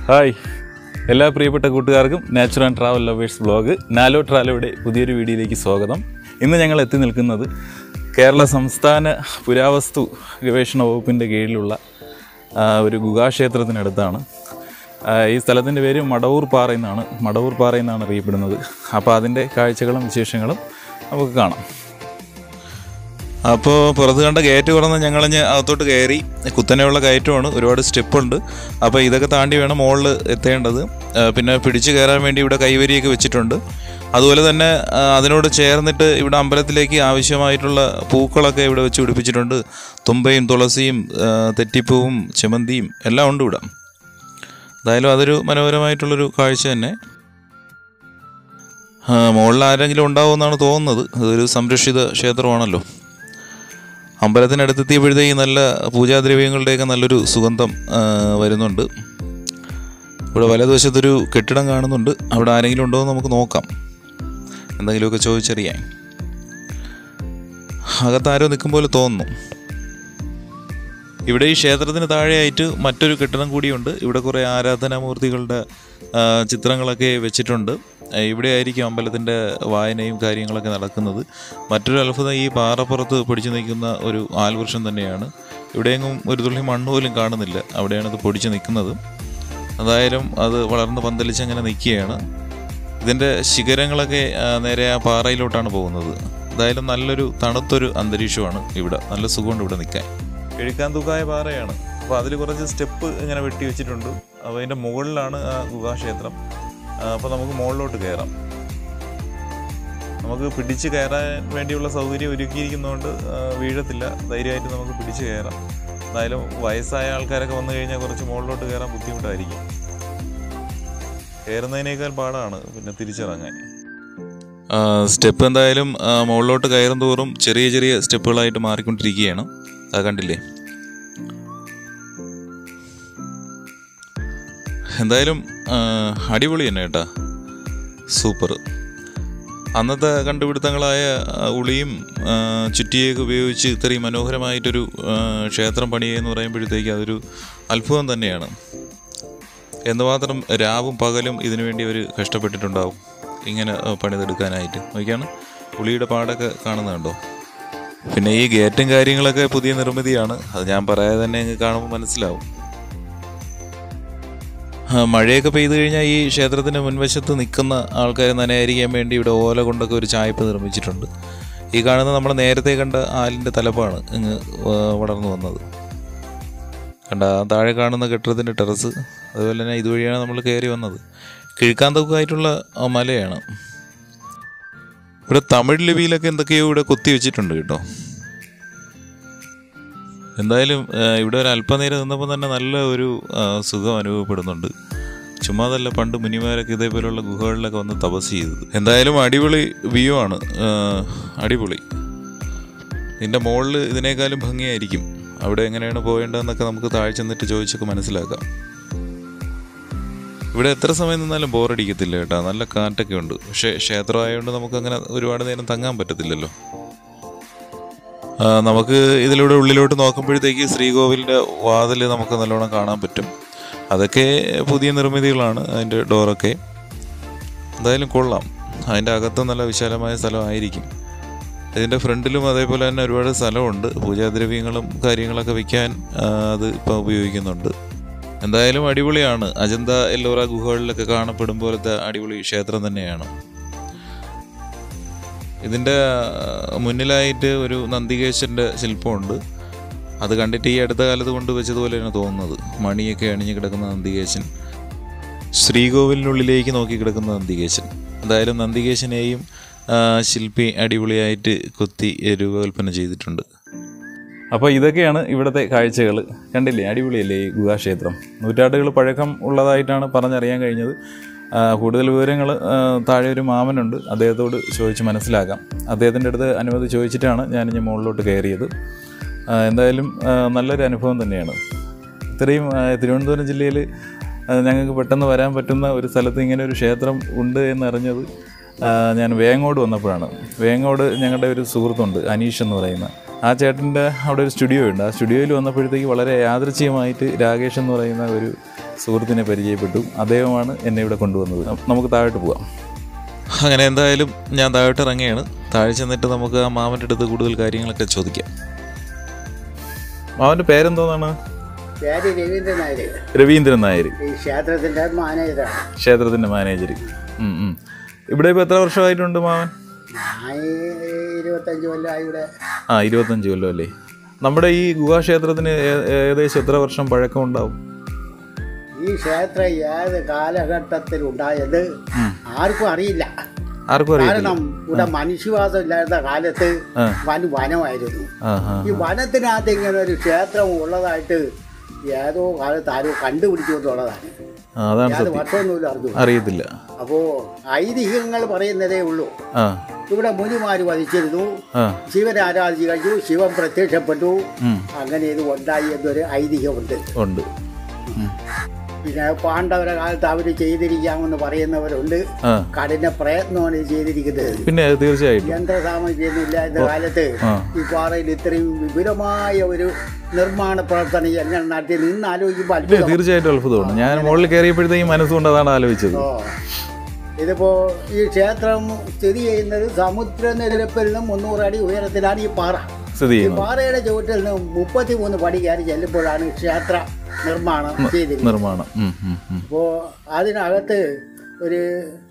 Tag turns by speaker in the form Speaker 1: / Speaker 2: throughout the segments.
Speaker 1: Hi എല്ലാ പ്രിയപ്പെട്ട കൂട്ടുകാർക്കും natural and travel lovers vlog നാലോ ട്രാവലയുടെ പുതിയൊരു വീഡിയോയിലേക്ക് സ്വാഗതം ഇന്ന് ഞങ്ങൾ എത്തി നിൽക്കുന്നത് കേരള സംസ്ഥാന പുരാവസ്തു ഗവേഷണ വകുപ്പിൻ്റെ കീഴിലുള്ള ആ, ഒരു ഗുഹാക്ഷേത്രത്തിനടുത്താണ് ആ, ഈ സ്ഥലത്തിൻ്റെ പേര് മടവൂർ പാറ എന്നാണ് മടവൂർ പാറ എന്നാണ് അറിയപ്പെടുന്നത് അപ്പോൾ അതിൻ്റെ കാഴ്ചകളും വിശേഷങ്ങളും നമുക്ക് കാണാം അപ്പോൾ പുറത്ത് കണ്ട ഗേറ്റ് തുറന്ന് ഞങ്ങളഞ്ഞ് അകത്തോട്ട് കയറി കുത്തനെയുള്ള കയറ്റമാണ് ഒരുപാട് സ്റ്റെപ്പുണ്ട് അപ്പോൾ ഇതൊക്കെ താണ്ടി വേണം മുകളിൽ എത്തേണ്ടത് ആ, പിന്നെ പിടിച്ചു കയറാൻ വേണ്ടി ഇവിടെ കൈവരിയൊക്കെ വെച്ചിട്ടുണ്ട് അതുപോലെ തന്നെ ആ, അതിനോട് ചേർന്നിട്ട് ഇവിടെ അമ്പലത്തിലേക്ക് ആവശ്യമായിട്ടുള്ള പൂക്കളൊക്കെ ഇവിടെ വെച്ച് പിടിപ്പിച്ചിട്ടുണ്ട് തുമ്പയും തുളസിയും ആ, തെറ്റിപ്പൂവും ചെമന്തിയും എല്ലാം ഉണ്ട് ഇവിടെ എന്തായാലും അതൊരു മനോഹരമായിട്ടുള്ളൊരു കാഴ്ച തന്നെ ആ, മുകളിൽ ആരെങ്കിലും ഉണ്ടാവുമെന്നാണ് തോന്നുന്നത് അതൊരു സംരക്ഷിത ക്ഷേത്രമാണല്ലോ അമ്പലത്തിനടുത്തെത്തിയപ്പോഴത്തേക്ക് നല്ല പൂജാദ്രവ്യങ്ങളുടെയൊക്കെ നല്ലൊരു സുഗന്ധം ആ, വരുന്നുണ്ട് ഇവിടെ വലതുവശത്തൊരു കെട്ടിടം കാണുന്നുണ്ട് അവിടെ ആരെങ്കിലും ഉണ്ടോ എന്ന് നമുക്ക് നോക്കാം എന്തെങ്കിലുമൊക്കെ ചോദിച്ചറിയാൻ അകത്താരോ നിൽക്കും പോലെ തോന്നുന്നു ഇവിടെ ഈ ക്ഷേത്രത്തിന് താഴെയായിട്ട് മറ്റൊരു കെട്ടിടം കൂടിയുണ്ട് ഇവിടെ കുറേ ആരാധനാമൂർത്തികളുടെ ആ, ചിത്രങ്ങളൊക്കെ വെച്ചിട്ടുണ്ട് ആ, ഇവിടെ ആയിരിക്കും അമ്പലത്തിൻ്റെ വായനയും കാര്യങ്ങളൊക്കെ നടക്കുന്നത് മറ്റൊരു അത്ഭുതം ഈ പാറപ്പുറത്ത് പിടിച്ചു നിൽക്കുന്ന ഒരു ആൽവൃക്ഷം തന്നെയാണ് ഇവിടെയെങ്ങും ഒരു തുള്ളി മണ്ണ് പോലും കാണുന്നില്ല അവിടെയാണ് ഇത് പൊടിച്ച് നിൽക്കുന്നത് എന്തായാലും അത് വളർന്ന് പന്തലിച്ച് അങ്ങനെ നിൽക്കുകയാണ് ഇതിൻ്റെ ശിഖരങ്ങളൊക്കെ ആ, നേരെ ആ പാറയിലോട്ടാണ് പോകുന്നത് എന്തായാലും നല്ലൊരു തണുത്തൊരു അന്തരീക്ഷമാണ് ഇവിടെ നല്ല സുഖമുണ്ട് ഇവിടെ നിൽക്കാൻ കിഴുക്കാൻ തൂക്കായ പാറയാണ് അപ്പോൾ അതിൽ കുറച്ച് സ്റ്റെപ്പ് ഇങ്ങനെ വെട്ടി വെച്ചിട്ടുണ്ട് അപ്പോൾ അതിൻ്റെ മുകളിലാണ് ആ ഗുഹാക്ഷേത്രം അപ്പോൾ നമുക്ക് മുകളിലോട്ട് കയറാം നമുക്ക് പിടിച്ച് കയറാൻ വേണ്ടിയുള്ള സൗകര്യം ഒരുക്കിയിരിക്കുന്നതുകൊണ്ട് ആ, വീഴത്തില്ല ധൈര്യമായിട്ട് നമുക്ക് പിടിച്ച് കയറാം എന്തായാലും വയസ്സായ ആൾക്കാരൊക്കെ വന്നു കഴിഞ്ഞാൽ കുറച്ച് മുകളിലോട്ട് കയറാൻ ബുദ്ധിമുട്ടായിരിക്കും കയറുന്നതിനേക്കാൾ പാടാണ് പിന്നെ തിരിച്ചിറങ്ങാൻ സ്റ്റെപ്പ് എന്തായാലും ആ, മുകളിലോട്ട് കയറും തോറും ചെറിയ ചെറിയ സ്റ്റെപ്പുകളായിട്ട് മാറിക്കൊണ്ടിരിക്കുകയാണ് അത് കണ്ടില്ലേ എന്തായാലും ആ, അടിപൊളി തന്നെ കേട്ടാ സൂപ്പർ അന്നത്തെ കണ്ടുപിടുത്തങ്ങളായ ആ, ഉളിയും ആ, ചുറ്റിയൊക്കെ ഉപയോഗിച്ച് ഇത്രയും മനോഹരമായിട്ടൊരു ആ, ക്ഷേത്രം പണിയെന്ന് പറയുമ്പോഴത്തേക്ക് അതൊരു അത്ഭുതം തന്നെയാണ് എന്തുമാത്രം രാവും പകലും ഇതിനു വേണ്ടി അവർ കഷ്ടപ്പെട്ടിട്ടുണ്ടാവും ഇങ്ങനെ ആ, പണിതെടുക്കാനായിട്ട് നോക്കിയാണ് ഉളിയുടെ പാടൊക്കെ കാണുന്നുണ്ടോ പിന്നെ ഈ ഗേറ്റും കാര്യങ്ങളൊക്കെ പുതിയ നിർമ്മിതിയാണ് അത് ഞാൻ പറയാതെ തന്നെ അങ്ങ് കാണുമ്പോൾ മനസ്സിലാവും ആ, മഴയൊക്കെ പെയ്തു കഴിഞ്ഞാൽ ഈ ക്ഷേത്രത്തിൻ്റെ മുൻവശത്ത് നിൽക്കുന്ന ആൾക്കാരെ നനയായിരിക്കാൻ വേണ്ടി ഇവിടെ ഓല കൊണ്ടൊക്കെ ഒരു ചായ്പ് നിർമ്മിച്ചിട്ടുണ്ട് ഈ കാണുന്ന നമ്മൾ നേരത്തെ കണ്ട ആലിൻ്റെ തലപ്പാണ് ഇങ്ങ് വ- വളർന്നു വന്നത് കണ്ട ആ താഴെ കാണുന്ന കെട്ടിടത്തിൻ്റെ ടെറസ് അതുപോലെ തന്നെ ഇതുവഴിയാണ് നമ്മൾ കയറി വന്നത് കിഴക്കാന്തക്കായിട്ടുള്ള ആ മലയാണ് ഇവിടെ തമിഴ് ലിപിയിലൊക്കെ എന്തൊക്കെയോ ഇവിടെ കൊത്തി വെച്ചിട്ടുണ്ട് കേട്ടോ എന്തായാലും ആ, ഇവിടെ ഒരു അല്പനേരം നിന്നപ്പോൾ തന്നെ നല്ല ഒരു ആ, സുഖം അനുഭവപ്പെടുന്നുണ്ട് ചുമ്മാതല്ല പണ്ട് മുനിമാരൊക്കെ ഇതേപോലെയുള്ള ഗുഹകളിലൊക്കെ വന്ന് തപസ് ചെയ്തത് എന്തായാലും അടിപൊളി വ്യൂ ആണ് ആ, അടിപൊളി ഇതിൻ്റെ മുകളിൽ ഇതിനേക്കാളും ഭംഗിയായിരിക്കും അവിടെ എങ്ങനെയാണ് പോകേണ്ടതെന്നൊക്കെ നമുക്ക് താഴെ ചെന്നിട്ട് ചോദിച്ചൊക്കെ മനസ്സിലാക്കാം ഇവിടെ എത്ര സമയം നിന്നാലും ബോറടിക്കത്തില്ല കേട്ടോ നല്ല കാറ്റൊക്കെ ഉണ്ട് പക്ഷേ ക്ഷേത്രമായതുകൊണ്ട് നമുക്ക് അങ്ങനെ ഒരുപാട് നേരം തങ്ങാൻ പറ്റത്തില്ലല്ലോ ആ, നമുക്ക് ഇതിലൂടെ ഉള്ളിലോട്ട് നോക്കുമ്പോഴത്തേക്ക് ശ്രീകോവിലിൻ്റെ വാതിൽ നമുക്ക് നല്ലോണം കാണാൻ പറ്റും അതൊക്കെ പുതിയ നിർമ്മിതികളാണ് അതിൻ്റെ ഡോറൊക്കെ എന്തായാലും കൊള്ളാം അതിൻ്റെ അകത്ത് നല്ല വിശാലമായ സ്ഥലമായിരിക്കും ഇതിൻ്റെ ഫ്രണ്ടിലും അതേപോലെ തന്നെ ഒരുപാട് സ്ഥലമുണ്ട് പൂജാദ്രവ്യങ്ങളും കാര്യങ്ങളൊക്കെ വിൽക്കാൻ ആ, അത് ഇപ്പോൾ ഉപയോഗിക്കുന്നുണ്ട് എന്തായാലും അടിപൊളിയാണ് അജന്ത എല്ലോറ ഗുഹകളിലൊക്കെ കാണപ്പെടും പോലത്തെ അടിപൊളി ക്ഷേത്രം തന്നെയാണ് ഇതിൻ്റെ ആ, മുന്നിലായിട്ട് ഒരു നന്ദികേശൻ്റെ ശില്പമുണ്ട് അത് കണ്ടിട്ട് ഈ അടുത്ത കാലത്ത് കൊണ്ട് വെച്ചതുപോലെയാണ് തോന്നുന്നത് മണിയൊക്കെ അണിഞ്ഞു കിടക്കുന്ന നന്ദികേശൻ ശ്രീകോവിലിനുള്ളിലേക്ക് നോക്കി കിടക്കുന്ന നന്ദികേശൻ എന്തായാലും നന്ദികേശനെയും ആ, ശില്പി അടിപൊളിയായിട്ട് കൊത്തി രൂപകൽപ്പന ചെയ്തിട്ടുണ്ട് അപ്പോൾ ഇതൊക്കെയാണ് ഇവിടുത്തെ കാഴ്ചകൾ കണ്ടില്ലേ അടിപൊളിയല്ലേ ഈ ഗുഹാക്ഷേത്രം നൂറ്റാണ്ടുകൾ പഴക്കം ഉള്ളതായിട്ടാണ് പറഞ്ഞറിയാൻ കഴിഞ്ഞത് ആ, കൂടുതൽ വിവരങ്ങൾ താഴെ ഒരു മാമനുണ്ട് അദ്ദേഹത്തോട് ചോദിച്ച് മനസ്സിലാക്കാം അദ്ദേഹത്തിൻ്റെ അടുത്ത് അനുമതി ചോദിച്ചിട്ടാണ് ഞാൻ ഇനി മുകളിലോട്ട് കയറിയത് ആ, എന്തായാലും ആ, നല്ലൊരു അനുഭവം തന്നെയാണ് ഇത്രയും ആ, തിരുവനന്തപുരം ജില്ലയിൽ ഞങ്ങൾക്ക് പെട്ടെന്ന് വരാൻ പറ്റുന്ന ഒരു സ്ഥലത്ത് ഇങ്ങനെ ഒരു ക്ഷേത്രം ഉണ്ട് എന്നറിഞ്ഞത് ആ, ഞാൻ വേങ്ങോട് വന്നപ്പോഴാണ് വേങ്ങോട് ഞങ്ങളുടെ ഒരു സുഹൃത്തുണ്ട് അനീഷ് എന്ന് പറയുന്ന ആ ചേട്ടൻ്റെ അവിടെ ഒരു സ്റ്റുഡിയോ ഉണ്ട് ആ സ്റ്റുഡിയോയിൽ വന്നപ്പോഴത്തേക്ക് വളരെ യാദൃച്ഛികമായിട്ട് രാകേഷ് എന്ന് പറയുന്ന ഒരു സുഹൃത്തിനെ പരിചയപ്പെട്ടു അദ്ദേഹമാണ് എന്നെ ഇവിടെ കൊണ്ടുവന്നത് നമുക്ക് താഴോട്ട് പോകാം അങ്ങനെ എന്തായാലും ഞാൻ താഴോട്ട് ഇറങ്ങിയാണ് താഴെ ചെന്നിട്ട് നമുക്ക് ആ മാമൻ്റെ അടുത്ത് കൂടുതൽ കാര്യങ്ങളൊക്കെ ചോദിക്കാം മാമൻ്റെ പേരെന്തോന്നാണ്
Speaker 2: പേര് രവീന്ദ്രൻ നായർ
Speaker 1: രവീന്ദ്രൻ നായർ
Speaker 2: ഈ ക്ഷേത്രത്തിന്റെ മാനേജറാണ്
Speaker 1: ക്ഷേത്രത്തിൻ്റെ മാനേജർ ഇവിടെ ഇപ്പോൾ എത്ര വർഷമായിട്ടുണ്ട് മാമൻ
Speaker 2: ഞാൻ ഈ ഇരുപത്തഞ്ച് കൊല്ലമായി ഇവിടെ
Speaker 1: ആ ഇരുപത്തഞ്ച് കൊല്ലം അല്ലേ നമ്മുടെ ഈ ഗുഹാക്ഷേത്രത്തിന് ഏ- ഏകദേശം എത്ര വർഷം പഴക്കം ഉണ്ടാവും
Speaker 2: ഈ ക്ഷേത്രം ഏത് കാലഘട്ടത്തിൽ ഉണ്ടായത് ആർക്കും അറിയില്ല
Speaker 1: ആർക്കും അറിയില്ല
Speaker 2: കാരണം ഇവിടെ മനുഷ്യവാസം ഇല്ലാത്ത കാലത്ത്
Speaker 1: ആ.
Speaker 2: വൻ വനമായിരുന്നു
Speaker 1: ആ ആ
Speaker 2: ഈ വനത്തിനകത്ത് ഇങ്ങനെ ഒരു ക്ഷേത്രം ഉള്ളതായിട്ട് ഏതോ കാലത്ത് ആരോ കണ്ടുപിടിച്ചു എന്നുള്ളതാണ്
Speaker 1: ആ, അതാണ്
Speaker 2: ഏത്
Speaker 1: സത്യം
Speaker 2: വർഷമൊന്നുമില്ല അറിഞ്ഞു
Speaker 1: അറിയത്തില്ല
Speaker 2: അപ്പോ ഐതിഹ്യങ്ങൾ പറയുന്നതേ ഉള്ളൂ
Speaker 1: ആ
Speaker 2: ഇവിടെ മുനിമാര് വധിച്ചിരുന്നു
Speaker 1: ആ
Speaker 2: ശിവനെ ആരാധിച്ചു കഴിച്ചു ശിവൻ പ്രത്യക്ഷപ്പെട്ടു
Speaker 1: ഉം.
Speaker 2: അങ്ങനെ ഇത് ഉണ്ടായി എന്നൊരു ഐതിഹ്യമുണ്ട്
Speaker 1: ഉണ്ട് ഉം.
Speaker 2: പിന്നെ പാണ്ഡവരെ കാലത്ത് അവർ ചെയ്തിരിക്കാമെന്ന് പറയുന്നവരുണ്ട്
Speaker 1: ആ
Speaker 2: കഠിന പ്രയത്നമാണ് ഇത് ചെയ്തിരിക്കുന്നത്
Speaker 1: പിന്നെ തീർച്ചയായിട്ടും
Speaker 2: യന്ത്രസാമഗ്രിയൊന്നും ഇല്ലാത്ത കാലത്ത്
Speaker 1: ആ.
Speaker 2: ഈ പാറയിൽ ഇത്രയും വിപുലമായ ഒരു നിർമ്മാണ പ്രവർത്തനം എങ്ങനെ നടത്തി നിന്ന് ആലോചിക്കുമ്പോൾ
Speaker 1: ഇല്ല,
Speaker 2: അത്ഭുതം
Speaker 1: തീർച്ചയായിട്ടും അത്ഭുതമാണ് ഞാൻ മുകളിൽ കയറിയപ്പോഴത്തേക്കും മനസ്സുകൊണ്ട് അതാണ് ആലോചിച്ചത്
Speaker 2: ഓ. ഇതിപ്പോ ഈ ക്ഷേത്രം സ്ഥിതി ചെയ്യുന്നത് സമുദ്രനിരപ്പിൽ നിന്നും മുന്നൂറ് അടി ഉയരത്തിലാണ് ഈ പാറ
Speaker 1: സ്ഥിതി
Speaker 2: ഈ
Speaker 1: ചെയ്യുന്നത്
Speaker 2: പാറയുടെ ചുവട്ടിൽ നിന്ന് മുപ്പത്തി മൂന്ന് പടി കയറി ചെല്ലുമ്പോഴാണ് ക്ഷേത്ര നിർമ്മാണം ചെയ്തിരിക്കുന്നത്
Speaker 1: നിർമ്മാണം ഉം, ഉം, ഉം.
Speaker 2: അപ്പോൾ അതിനകത്ത് ഒരു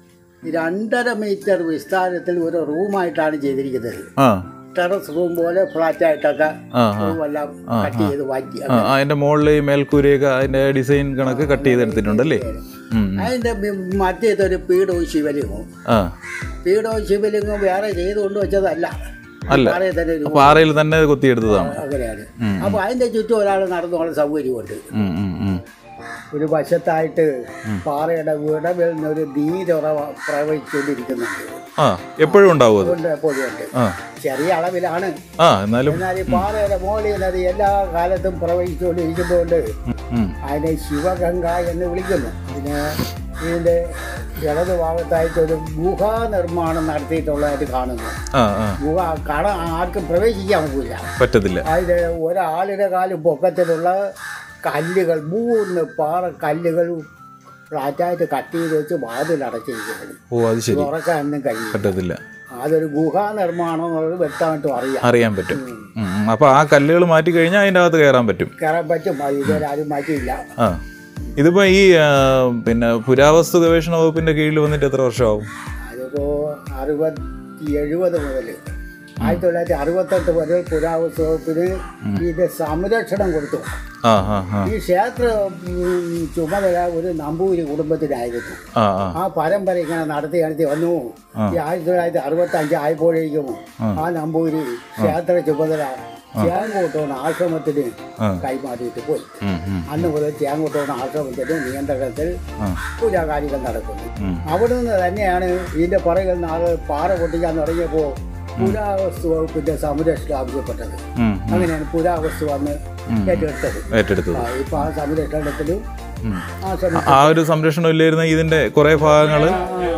Speaker 2: രണ്ടര മീറ്റർ വിസ്താരത്തിൽ ഒരു റൂമായിട്ടാണ് ചെയ്തിരിക്കുന്നത്
Speaker 1: ആ
Speaker 2: ടെറസ് റൂം പോലെ ഫ്ലാറ്റ് ആയിട്ടൊക്കെ
Speaker 1: ആ
Speaker 2: റൂമെല്ലാം കട്ട് ചെയ്ത് മാറ്റി
Speaker 1: ആ അതിന്റെ മുകളിൽ ഈ മേൽക്കൂരയൊക്കെ അതിന്റെ ഡിസൈൻ കണക്ക് കട്ട് ചെയ്തെടുത്തിട്ടുണ്ടല്ലേ ഉം, ഉം.
Speaker 2: അതിന്റെ മറ്റേതൊരു പീഠവും ശിവലിംഗവും
Speaker 1: ആ
Speaker 2: പീഠവും ശിവലിംഗവും വേറെ ചെയ്ത് കൊണ്ടുവച്ചതല്ല
Speaker 1: അല്ല.
Speaker 2: പാറയിൽ തന്നെ ഒരു
Speaker 1: പാറയിൽ തന്നെ കൊത്തിയെടുത്തതാണ്
Speaker 2: അങ്ങനെയാണ് അപ്പൊ അതിന്റെ ചുറ്റും ഒരാൾ നടന്നോളം സൗകര്യമുണ്ട്
Speaker 1: ഉം, ഉം, ഉം.
Speaker 2: ഒരു വശത്തായിട്ട് പാറയുടെ വിടവിൽ നിന്നൊരു നീരുറവ പ്രവഹിച്ചുകൊണ്ടിരിക്കുന്നുണ്ട്
Speaker 1: ആ എപ്പോഴും ഉണ്ടാവും അത്
Speaker 2: അതുകൊണ്ട് എപ്പോഴും ഉണ്ട്
Speaker 1: ആ
Speaker 2: ചെറിയ അളവിലാണ്
Speaker 1: ആ എന്നാലും
Speaker 2: എന്നാൽ ഈ പാറയുടെ മുകളിൽ നിന്ന് അത് എല്ലാ കാലത്തും പ്രവഹിച്ചുകൊണ്ടിരിക്കുന്നുണ്ട്
Speaker 1: ഉം.
Speaker 2: അതിനെ ശിവഗംഗ എന്ന് വിളിക്കുന്നു അതിന് ഇതിന്റെ ഇടത് ഭാഗത്തായിട്ട് ഒരു ഗുഹാ നിർമ്മാണം നടത്തിയിട്ടുള്ളതായിട്ട് കാണുന്നു
Speaker 1: ആ ആ
Speaker 2: ഗുഹ കട ആർക്കും പ്രവേശിക്കാൻ പോകില്ല
Speaker 1: പറ്റത്തില്ല
Speaker 2: അതിൽ ഒരാളുടെ കാലും പൊക്കത്തിലുള്ള കല്ലുകൾ മൂന്ന് പാറ കല്ലുകൾ ഫ്ലാറ്റായിട്ട് കട്ട് ചെയ്ത് വെച്ച് വാതിൽ അടച്ചിരിക്കുന്നത്
Speaker 1: ഓ അത് ശരി
Speaker 2: തുറക്കാനൊന്നും കഴിയും
Speaker 1: പറ്റത്തില്ല
Speaker 2: അതൊരു ഗുഹാ നിർമ്മാണം എന്നുള്ളത് വ്യക്തമായിട്ടും അറിയാം
Speaker 1: അറിയാൻ പറ്റും ഉം, ഉം. അപ്പൊ ആ കല്ലുകൾ മാറ്റി കഴിഞ്ഞാൽ അതിന്റെ അകത്ത് കയറാൻ പറ്റും
Speaker 2: കയറാൻ പറ്റും അത് ഇതുവരെ ആരും മാറ്റിയില്ല
Speaker 1: ആ ഇതിപ്പോ ഈ ആ, പിന്നെ പുരാവസ്തു ഗവേഷണ വകുപ്പിന്റെ കീഴിൽ വന്നിട്ട് എത്ര വർഷമാവും
Speaker 2: അതിപ്പോ അറുപത്തി എഴുപത് മുതൽ ആയിരത്തി തൊള്ളായിരത്തി അറുപത്തെട്ട് മുതൽ പുരാവസ്തു വകുപ്പിന് ഇതിന്റെ സംരക്ഷണം കൊടുത്തു
Speaker 1: ആ ആ ആ
Speaker 2: ഈ ക്ഷേത്ര ഉം, ചുമതല ഒരു നമ്പൂരി കുടുംബത്തിനായിരുന്നു
Speaker 1: ആ ആ
Speaker 2: ആ പരമ്പര ഇങ്ങനെ നടത്തി നടത്തി വന്നു ഈ ആയിരത്തി തൊള്ളായിരത്തി അറുപത്തി അഞ്ച് ആയപ്പോഴേക്കും ആ നമ്പൂരി ക്ഷേത്ര ചുമതല ചേങ്കോട്ടോൺ ആശ്രമത്തിന്
Speaker 1: ആ.
Speaker 2: കൈമാറിയിട്ട് പോയി
Speaker 1: ഉം, ഉം,
Speaker 2: അന്ന് മുതൽ ചേങ്കോട്ടോൺ ആശ്രമത്തിന്റെ നിയന്ത്രണത്തിൽ
Speaker 1: ആ.
Speaker 2: പൂജാകാര്യങ്ങൾ നടക്കുന്നു
Speaker 1: ഉം.
Speaker 2: അവിടെ നിന്ന് തന്നെയാണ് ഇതിന്റെ പുറകിൽ നാളെ പാറ പൊട്ടിക്കാൻ തുടങ്ങിയപ്പോൾ പുരാവസ്തു വകുപ്പിന്റെ സംരക്ഷണം ആവശ്യപ്പെട്ടത്
Speaker 1: ഉം,
Speaker 2: അങ്ങനെയാണ് പുരാവസ്തു വന്ന് ഏറ്റെടുത്തത്
Speaker 1: ഏറ്റെടുത്തത്
Speaker 2: ആ, ഇപ്പൊ ആ സംരക്ഷണത്തിലും
Speaker 1: ഉം.
Speaker 2: ആ ശ്രമ
Speaker 1: ആ ഒരു സംരക്ഷണം ഇല്ലായിരുന്ന ഇതിന്റെ കുറെ ഭാഗങ്ങള്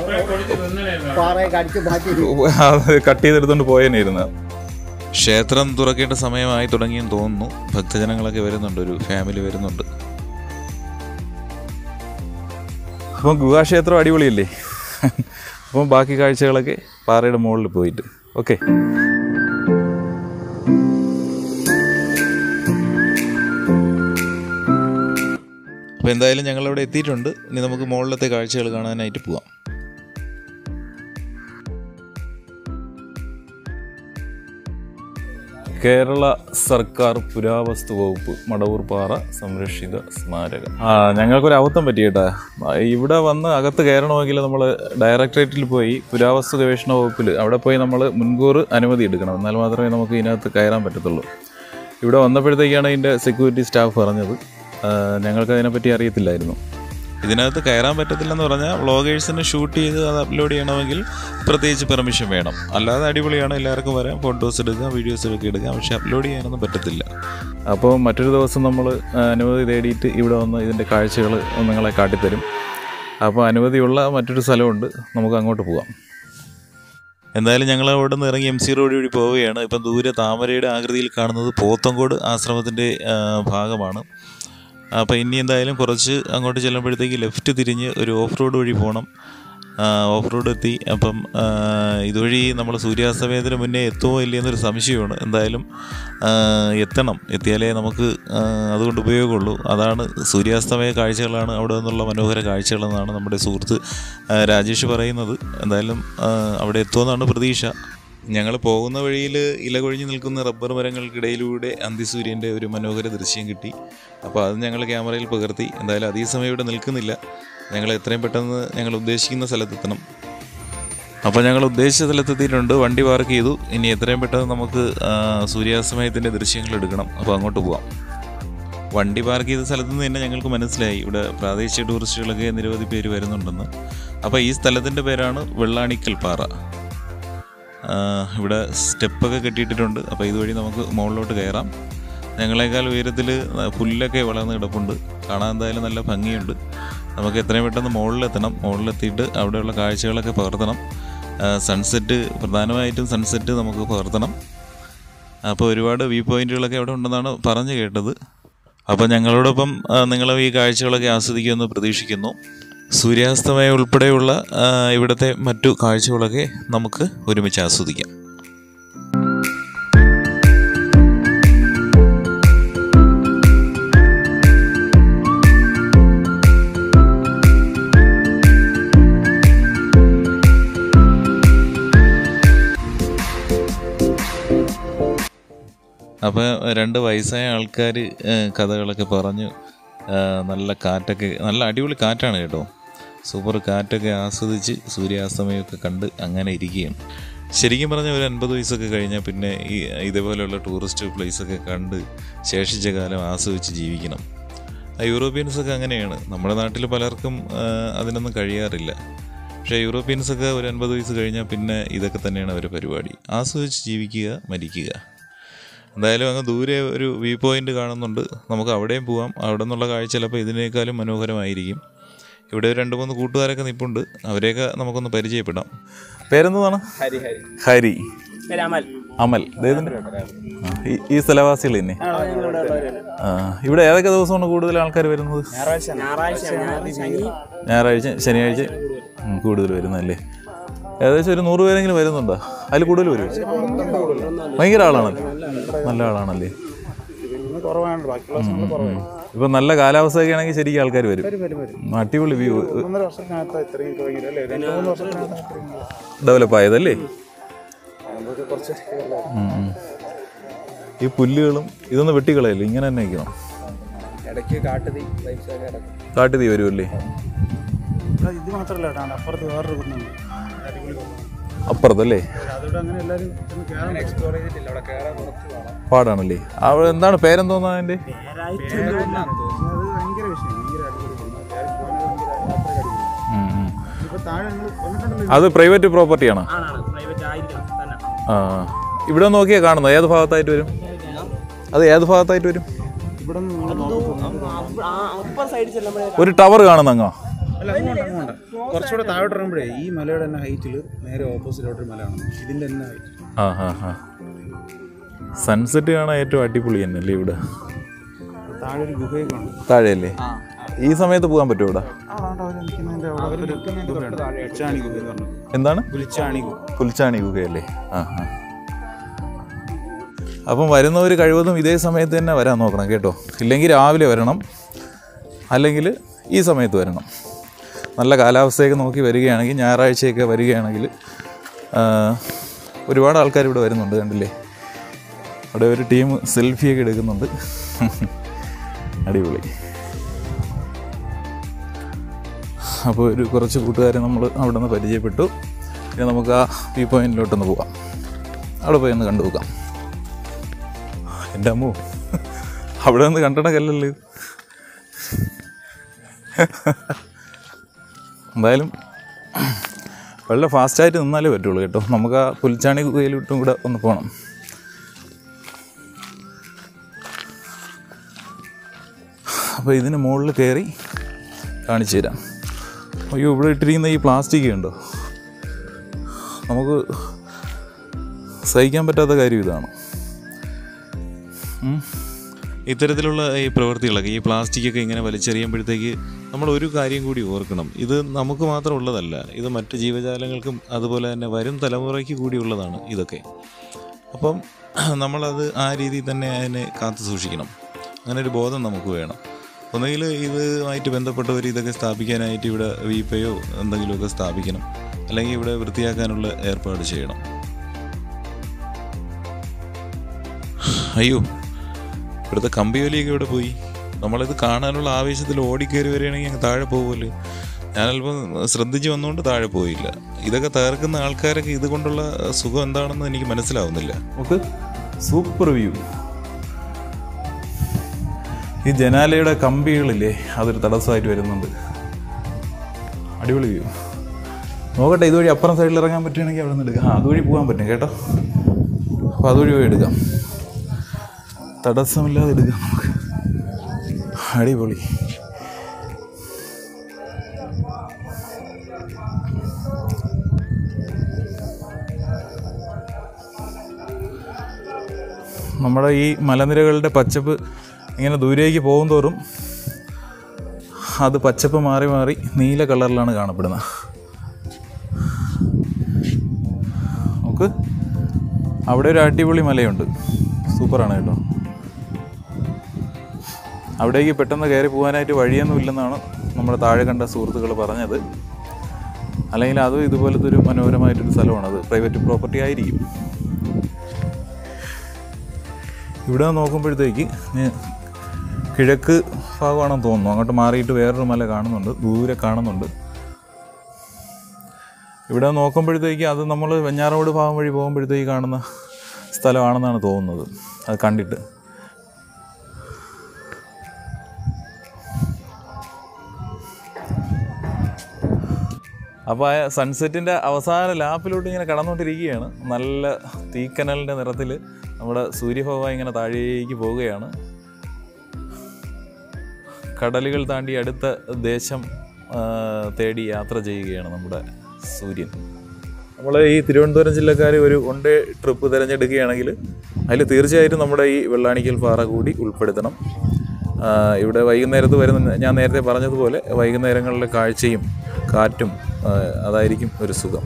Speaker 2: പാറയെ കടിച്ചു മാറ്റി
Speaker 1: അത് കട്ട് ചെയ്തെടുത്തോണ്ട് പോയേനായിരുന്നു ക്ഷേത്രം തുറക്കേണ്ട സമയമായി തുടങ്ങിയെന്ന് തോന്നുന്നു ഭക്തജനങ്ങളൊക്കെ വരുന്നുണ്ട് ഒരു ഫാമിലി വരുന്നുണ്ട് അപ്പം ഗുഹാക്ഷേത്രം അടിപൊളിയല്ലേ അപ്പം ബാക്കി കാഴ്ചകളൊക്കെ പാറയുടെ മുകളിൽ പോയിട്ട് ഓക്കെ അപ്പോൾ എന്തായാലും ഞങ്ങളിവിടെ എത്തിയിട്ടുണ്ട് ഇനി നമുക്ക് മുകളിലത്തെ കാഴ്ചകൾ കാണാനായിട്ട് പോവാം കേരള സർക്കാർ പുരാവസ്തു വകുപ്പ് മടവൂർ പാറ സംരക്ഷിത സ്മാരകം ആ ഞങ്ങൾക്കൊരു അബദ്ധം പറ്റിയേട്ടാ ഇവിടെ വന്ന് അകത്ത് കയറണമെങ്കിൽ നമ്മൾ ഡയറക്ടറേറ്റിൽ പോയി പുരാവസ്തു ഗവേഷണ വകുപ്പിൽ അവിടെ പോയി നമ്മൾ മുൻകൂർ അനുമതി എടുക്കണം എന്നാൽ മാത്രമേ നമുക്ക് ഇതിനകത്ത് കയറാൻ പറ്റത്തുള്ളൂ ഇവിടെ വന്നപ്പോഴത്തേക്കാണ് ഇതിൻ്റെ സെക്യൂരിറ്റി സ്റ്റാഫ് പറഞ്ഞത് ആ, ഞങ്ങൾക്ക് അതിനെപ്പറ്റി അറിയത്തില്ലായിരുന്നു ഇതിനകത്ത് കയറാൻ പറ്റത്തില്ലെന്ന് പറഞ്ഞാൽ വ്ളോഗേഴ്സിന് ഷൂട്ട് ചെയ്ത് അത് അപ്ലോഡ് ചെയ്യണമെങ്കിൽ പ്രത്യേകിച്ച് പെർമിഷൻ വേണം അല്ലാതെ അടിപൊളിയാണ് എല്ലാവർക്കും വരാം ഫോട്ടോസ് എടുക്കാം വീഡിയോസ് ഒക്കെ എടുക്കാം പക്ഷെ അപ്ലോഡ് ചെയ്യാനൊന്നും പറ്റത്തില്ല അപ്പോൾ മറ്റൊരു ദിവസം നമ്മൾ അനുമതി തേടിയിട്ട് ഇവിടെ വന്ന് ഇതിൻ്റെ കാഴ്ചകൾ നിങ്ങളെ കാട്ടിത്തരും അപ്പോൾ അനുമതിയുള്ള മറ്റൊരു സ്ഥലമുണ്ട് നമുക്ക് അങ്ങോട്ട് പോകാം എന്തായാലും ഞങ്ങൾ അവിടെ നിന്ന് ഇറങ്ങി എം സി റോഡ് വഴി പോവുകയാണ് ഇപ്പം ദൂരെ താമരയുടെ ആകൃതിയിൽ കാണുന്നത് പോത്തങ്കോട് ആശ്രമത്തിൻ്റെ ആ, ഭാഗമാണ് അപ്പോൾ ഇനി എന്തായാലും കുറച്ച് അങ്ങോട്ട് ചെല്ലുമ്പോഴത്തേക്ക് ലെഫ്റ്റ് തിരിഞ്ഞ് ഒരു ഓഫ് റോഡ് വഴി പോകണം ഓഫ് റോഡ് എത്തി അപ്പം ആ, ഇതുവഴി നമ്മൾ സൂര്യാസ്തമയത്തിന് മുന്നേ എത്തുമോ ഇല്ലയെന്നൊരു സംശയമാണ് എന്തായാലും ആ, എത്തണം എത്തിയാലേ നമുക്ക് ആ, അതുകൊണ്ട് ഉപയോഗമുള്ളൂ അതാണ് സൂര്യാസ്തമയ കാഴ്ചകളാണ് അവിടെ നിന്നുള്ള മനോഹര കാഴ്ചകളെന്നാണ് നമ്മുടെ സുഹൃത്ത് ആ, രാജേഷ് പറയുന്നത് എന്തായാലും ആ, അവിടെ എത്തുമെന്നാണ് പ്രതീക്ഷ ഞങ്ങൾ പോകുന്ന വഴിയിൽ ഇല കൊഴിഞ്ഞ് നിൽക്കുന്ന റബ്ബർ മരങ്ങൾക്കിടയിലൂടെ അന്തിസൂര്യൻ്റെ ഒരു മനോഹര ദൃശ്യം കിട്ടി അപ്പോൾ അത് ഞങ്ങൾ ക്യാമറയിൽ പകർത്തി എന്തായാലും അതേ സമയം ഇവിടെ നിൽക്കുന്നില്ല ഞങ്ങൾ എത്രയും പെട്ടെന്ന് ഞങ്ങൾ ഉദ്ദേശിക്കുന്ന സ്ഥലത്തെത്തണം അപ്പോൾ ഞങ്ങൾ ഉദ്ദേശിച്ച സ്ഥലത്തെത്തിയിട്ടുണ്ട് വണ്ടി പാർക്ക് ചെയ്തു ഇനി എത്രയും പെട്ടെന്ന് നമുക്ക് ആ, സൂര്യാസ്തമയത്തിൻ്റെ ദൃശ്യങ്ങൾ എടുക്കണം അപ്പോൾ അങ്ങോട്ട് പോവാം വണ്ടി പാർക്ക് ചെയ്ത സ്ഥലത്ത് നിന്ന് തന്നെ ഞങ്ങൾക്ക് മനസ്സിലായി ഇവിടെ പ്രാദേശിക ടൂറിസ്റ്റുകളൊക്കെ നിരവധി പേര് വരുന്നുണ്ടെന്ന് അപ്പോൾ ഈ സ്ഥലത്തിൻ്റെ പേരാണ് വെള്ളാണിക്കൽ പാറ ആ, ഇവിടെ സ്റ്റെപ്പൊക്കെ കെട്ടിയിട്ടിട്ടുണ്ട് അപ്പോൾ ഇതുവഴി നമുക്ക് മുകളിലോട്ട് കയറാം ഞങ്ങളെക്കാൾ ഉയരത്തിൽ പുല്ലൊക്കെ വളർന്ന് കിടപ്പുണ്ട് കാണാൻ എന്തായാലും നല്ല ഭംഗിയുണ്ട് നമുക്ക് എത്രയും പെട്ടെന്ന് മുകളിലെത്തണം മുകളിലെത്തിയിട്ട് അവിടെയുള്ള കാഴ്ചകളൊക്കെ പകർത്തണം സൺസെറ്റ് പ്രധാനമായിട്ടും സൺസെറ്റ് നമുക്ക് പകർത്തണം അപ്പോൾ ഒരുപാട് വ്യൂ പോയിന്റുകളൊക്കെ അവിടെ ഉണ്ടെന്നാണ് പറഞ്ഞു കേട്ടത് അപ്പോൾ ഞങ്ങളോടൊപ്പം ആ, നിങ്ങളും ഈ കാഴ്ചകളൊക്കെ ആസ്വദിക്കുമെന്ന് പ്രതീക്ഷിക്കുന്നു സൂര്യാസ്തമയം ഉൾപ്പെടെയുള്ള ആ, ഇവിടുത്തെ മറ്റു കാഴ്ചകളൊക്കെ നമുക്ക് ഒരുമിച്ച് ആസ്വദിക്കാം അപ്പോൾ രണ്ട് വയസ്സായ ആൾക്കാർ കഥകളൊക്കെ പറഞ്ഞു ആ, നല്ല കാറ്റൊക്കെ നല്ല അടിപൊളി കാറ്റാണ് കേട്ടോ സൂപ്പർ കാറ്റൊക്കെ ആസ്വദിച്ച് സൂര്യാസ്തമയമൊക്കെ കണ്ട് അങ്ങനെ ഇരിക്കുകയാണ് ശരിക്കും പറഞ്ഞാൽ ഒരു അൻപത് വയസ്സൊക്കെ കഴിഞ്ഞാൽ പിന്നെ ഈ ഇതേപോലെയുള്ള ടൂറിസ്റ്റ് പ്ലേസൊക്കെ കണ്ട് ശേഷിച്ച കാലം ആസ്വദിച്ച് ജീവിക്കണം ആ യൂറോപ്യൻസൊക്കെ അങ്ങനെയാണ് നമ്മുടെ നാട്ടിൽ പലർക്കും ആ, അതിനൊന്നും കഴിയാറില്ല പക്ഷേ യൂറോപ്യൻസൊക്കെ ഒരു അൻപത് വയസ്സ് കഴിഞ്ഞാൽ പിന്നെ ഇതൊക്കെ തന്നെയാണ് അവരുടെ പരിപാടി ആസ്വദിച്ച് ജീവിക്കുക മരിക്കുക എന്തായാലും അങ്ങ് ദൂരെ ഒരു വ്യൂ പോയിന്റ് കാണുന്നുണ്ട് നമുക്ക് അവിടെയും പോവാം അവിടെ നിന്നുള്ള കാഴ്ച ചിലപ്പോൾ ഇതിനേക്കാളും മനോഹരമായിരിക്കും ഇവിടെ ഒരു രണ്ട് മൂന്ന് കൂട്ടുകാരൊക്കെ നിൽപ്പുണ്ട് അവരെയൊക്കെ നമുക്കൊന്ന് പരിചയപ്പെടാം പേരെന്താണ്
Speaker 3: ഹരി ഹരി
Speaker 1: ഹരി
Speaker 3: പേര് അമൽ
Speaker 1: അമൽ ഇദ്ദേഹത്തിൻ്റെ ആ, ഈ- ഈ സ്ഥലവാസികൾ തന്നെ ആ, ഇവിടെ ഏതൊക്കെ ദിവസമാണ് കൂടുതൽ ആൾക്കാർ വരുന്നത്
Speaker 3: ഞായറാഴ്ച ഞായറാഴ്ച ശനി
Speaker 1: ഞായറാഴ്ച ശനിയാഴ്ച ഉം, കൂടുതൽ വരുന്നല്ലേ ഏകദേശം ഒരു നൂറ് പേരെങ്കിലും വരുന്നുണ്ടോ അതിൽ കൂടുതൽ വരും ഭയങ്കര ആളാണല്ലേ നല്ല ആളാണല്ലേ
Speaker 3: കുറവാണ് ബാക്കിയുള്ള ദിവസങ്ങൾ കുറവാണ്
Speaker 1: ഇപ്പൊ നല്ല കാലാവസ്ഥയൊക്കെ ആണെങ്കിൽ ശരിക്കും ആൾക്കാർ വരും ഉം, അടിപൊളി വ്യൂ
Speaker 3: ഒന്നര വർഷത്തിനകത്ത് ഇത്രയും തുടങ്ങിയിട്ട് അല്ലേ രണ്ട് മൂന്ന് വർഷത്തിനകത്ത് ഇത്രയും
Speaker 1: ഡെവലപ്പ് ആയതല്ലേ
Speaker 3: നമുക്ക് കുറച്ച്
Speaker 1: ഉം, ഉം. ഈ പുല്ലുകളും ഇതൊന്ന് വെട്ടിക്കളയല്ലേ ഇങ്ങനെ തന്നെ നിൽക്കണം
Speaker 3: ഇടയ്ക്ക് കാട്ടുതീ ലൈഫ് കിടക്കും
Speaker 1: കാട്ടുതീ വരുമല്ലേ
Speaker 3: ഇത് മാത്രമല്ല കേട്ടോ അപ്പുറത്ത് വേറൊരു കുന്നുണ്ട് അടിപൊളി കുന്നാണ്.
Speaker 1: അപ്പുറത്തല്ലേ
Speaker 3: അതോടെ അങ്ങനെ എല്ലാവരും ഒന്ന് കയറാൻ എക്സ്പ്ലോർ ചെയ്തിട്ടില്ല അവിടെ കയറാൻ കുറച്ച് വേണം
Speaker 1: പാടാണല്ലേ അവിടെ എന്താണ് പേരെന്തോന്നാ അതിൻ്റെ
Speaker 3: അത് ഭയങ്കര വിഷയം ഭയങ്കര അടിപൊളി കുന്നാണ്. എല്ലാവരും പോകുന്നത് ഭയങ്കര യാത്രയ്ക്ക് അടിപൊളി. ഇപ്പൊ താഴെ നിങ്ങൾ വന്നിട്ടുണ്ടല്ലോ
Speaker 1: അത് പ്രൈവറ്റ് പ്രോപ്പർട്ടിയാണോ
Speaker 3: ആണാണ് പ്രൈവറ്റ് ആയിരിക്കണം തന്നെ
Speaker 1: ആ ഇവിടെ നോക്കിയാൽ കാണുന്നത് ഏത് ഭാഗത്തായിട്ട് വരും അത് ഏത് ഭാഗത്തായിട്ട് വരും
Speaker 3: ഇവിടെ അപ്പർ സൈഡിൽ ചെല്ലുമ്പോഴേ
Speaker 1: ഒരു ടവർ കാണുന്ന അങ്ങോ
Speaker 3: അല്ല അങ്ങോട്ട് അങ്ങോട്ട് കുറച്ചുകൂടെ താഴോട്ട് ഇറങ്ങുമ്പോഴേ ഈ മലയുടെ തന്നെ ഹൈറ്റിൽ നേരെ ഓപ്പോസിറ്റോട്ടൊരു മലയാണ് ഇതിന്റെ തന്നെ ഹൈറ്റ്
Speaker 1: ആ ഹാ ഹാ സൺസെറ്റ് കാണാൻ ഏറ്റവും അടിപൊളി തന്നെയല്ലേ ഇവിടെ
Speaker 3: താഴെ ഒരു ഗുഹയൊക്കെ ഉണ്ട്
Speaker 1: താഴെയല്ലേ ഈ സമയത്ത് പോകാൻ പറ്റുമോ ഇവിടെ
Speaker 3: പുലിച്ചാണി ഗുഹ എന്ന് പറഞ്ഞു
Speaker 1: എന്താണ്
Speaker 3: പുലിച്ചാണി ഗുഹ
Speaker 1: പുൽച്ചാണി ഗുഹയല്ലേ ആ ആ അപ്പം വരുന്നവർ കഴിവതും ഇതേ സമയത്ത് തന്നെ വരാൻ നോക്കണം കേട്ടോ ഇല്ലെങ്കിൽ രാവിലെ വരണം അല്ലെങ്കിൽ ഈ സമയത്ത് വരണം നല്ല കാലാവസ്ഥയൊക്കെ നോക്കി വരികയാണെങ്കിൽ ഞായറാഴ്ചയൊക്കെ വരികയാണെങ്കിൽ ആ, ഒരുപാട് ആൾക്കാർ ഇവിടെ വരുന്നുണ്ട് കണ്ടില്ലേ അവിടെ ഒരു ടീം സെൽഫിയൊക്കെ എടുക്കുന്നുണ്ട് അടിപൊളി അപ്പോൾ ഒരു കുറച്ച് കൂട്ടുകാരെ നമ്മൾ അവിടെ നിന്ന് പരിചയപ്പെട്ടു പിന്നെ നമുക്ക് ആ വ്യൂ പോയിന്റിലോട്ടൊന്ന് പോവാം അവിടെ പോയി ഒന്ന് കണ്ടു നോക്കാം എൻ്റെ അമ്മു അവിടെ നിന്ന് കണ്ടിടക്കല്ലല്ലോ ഇത്. എന്തായാലും വളരെ ഫാസ്റ്റായിട്ട് നിന്നാലേ പറ്റുള്ളൂ കേട്ടോ നമുക്ക് ആ പുൽച്ചാണി കുയിലോട്ടും കൂടെ ഒന്ന് പോകണം അപ്പോൾ ഇതിന് മുകളിൽ കയറി കാണിച്ചു തരാം അയ്യോ ഇവിടെ ഇട്ടിരിക്കുന്ന ഈ പ്ലാസ്റ്റിക് ഉണ്ടോ നമുക്ക് സഹിക്കാൻ പറ്റാത്ത കാര്യം ഇതാണ് ഉം. ഇത്തരത്തിലുള്ള ഈ പ്രവൃത്തികളൊക്കെ ഈ പ്ലാസ്റ്റിക്കൊക്കെ ഇങ്ങനെ വലിച്ചെറിയുമ്പോഴത്തേക്ക് നമ്മൾ ഒരു കാര്യം കൂടി ഓർക്കണം ഇത് നമുക്ക് മാത്രം ഉള്ളതല്ല ഇത് മറ്റ് ജീവജാലങ്ങൾക്കും അതുപോലെ തന്നെ വരും തലമുറയ്ക്ക് കൂടി ഉള്ളതാണ് ഇതൊക്കെ അപ്പം നമ്മളത് ആ രീതിയിൽ തന്നെ അതിനെ കാത്തു സൂക്ഷിക്കണം അങ്ങനെ ഒരു ബോധം നമുക്ക് വേണം ഒന്നുകിൽ ഇതുമായിട്ട് ബന്ധപ്പെട്ടവർ ഇതൊക്കെ സ്ഥാപിക്കാനായിട്ട് ഇവിടെ വീപ്പയോ എന്തെങ്കിലുമൊക്കെ സ്ഥാപിക്കണം അല്ലെങ്കിൽ ഇവിടെ വൃത്തിയാക്കാനുള്ള ഏർപ്പാട് ചെയ്യണം അയ്യോ ഇവിടുത്തെ കമ്പിയോലിയൊക്കെ ഇവിടെ പോയി നമ്മളിത് കാണാനുള്ള ആവേശത്തിൽ ഓടിക്കയറി വരികയാണെങ്കിൽ അങ്ങ് താഴെ പോകുമല്ലോ ഞാനല്പം ശ്രദ്ധിച്ച് വന്നുകൊണ്ട് താഴെ പോയില്ല ഇതൊക്കെ തകർക്കുന്ന ആൾക്കാരൊക്കെ ഇതുകൊണ്ടുള്ള സുഖം എന്താണെന്ന് എനിക്ക് മനസ്സിലാവുന്നില്ല
Speaker 3: നമുക്ക് സൂപ്പർ വ്യൂ ഈ ജനാലയുടെ കമ്പികളില്ലേ അതൊരു തടസ്സമായിട്ട് വരുന്നുണ്ട് അടിപൊളി വ്യൂ നോക്കട്ടെ ഇതുവഴി അപ്പുറം സൈഡിൽ ഇറങ്ങാൻ പറ്റുകയാണെങ്കിൽ അവിടെ നിന്ന് എടുക്കാം ആ അതുവഴി പോകാൻ പറ്റും കേട്ടോ അപ്പോൾ അതുവഴി പോയി എടുക്കാം തടസ്സമില്ലാതെ എടുക്കാം നമുക്ക് അടിപൊളി നമ്മുടെ ഈ മലനിരകളുടെ പച്ചപ്പ് ഇങ്ങനെ ദൂരേക്ക് പോകും തോറും അത് പച്ചപ്പ് മാറി മാറി നീല കളറിലാണ് കാണപ്പെടുന്നത് നമുക്ക് അവിടെ ഒരു അടിപൊളി മലയുണ്ട് സൂപ്പറാണ് കേട്ടോ അവിടേക്ക് പെട്ടെന്ന് കയറി പോകാനായിട്ട് വഴിയൊന്നും ഇല്ലെന്നാണ് നമ്മുടെ താഴെ കണ്ട സുഹൃത്തുക്കൾ പറഞ്ഞത് അല്ലെങ്കിൽ അതും ഇതുപോലത്തെ ഒരു മനോഹരമായിട്ടൊരു സ്ഥലമാണ് അത് പ്രൈവറ്റ് പ്രോപ്പർട്ടി ആയിരിക്കും ഇവിടെ നോക്കുമ്പോഴത്തേക്ക് ഏ, കിഴക്ക് ഭാഗമാണെന്ന് തോന്നുന്നു അങ്ങോട്ട് മാറിയിട്ട് വേറൊരു മല കാണുന്നുണ്ട് ദൂരെ കാണുന്നുണ്ട് ഇവിടെ നോക്കുമ്പോഴത്തേക്ക് അത് നമ്മൾ വെഞ്ഞാറോട് ഭാഗം വഴി പോകുമ്പോഴത്തേക്ക് കാണുന്ന സ്ഥലമാണെന്നാണ് തോന്നുന്നത് അത് കണ്ടിട്ട് അപ്പോൾ ആ സൺസെറ്റിൻ്റെ അവസാന ലാപ്പിലോട്ട് ഇങ്ങനെ കടന്നുകൊണ്ടിരിക്കുകയാണ് നല്ല തീക്കനലിൻ്റെ നിറത്തിൽ നമ്മുടെ സൂര്യഭഗവാൻ ഇങ്ങനെ താഴേക്ക് പോവുകയാണ് കടലുകൾ താണ്ടി അടുത്ത ദേശം ആ, തേടി യാത്ര ചെയ്യുകയാണ് നമ്മുടെ സൂര്യൻ നമ്മൾ ഈ തിരുവനന്തപുരം ജില്ലക്കാർ ഒരു വൺ ഡേ ട്രിപ്പ് തിരഞ്ഞെടുക്കുകയാണെങ്കിൽ അതിൽ തീർച്ചയായിട്ടും നമ്മുടെ ഈ വെള്ളാണിക്കൽ പാറ കൂടി ഉൾപ്പെടുത്തണം ആ, ഇവിടെ വൈകുന്നേരത്ത് വരുന്ന ഞാൻ നേരത്തെ പറഞ്ഞതുപോലെ വൈകുന്നേരങ്ങളിലെ കാഴ്ചയും കാറ്റും ആ, അതായിരിക്കും ഒരു സുഖം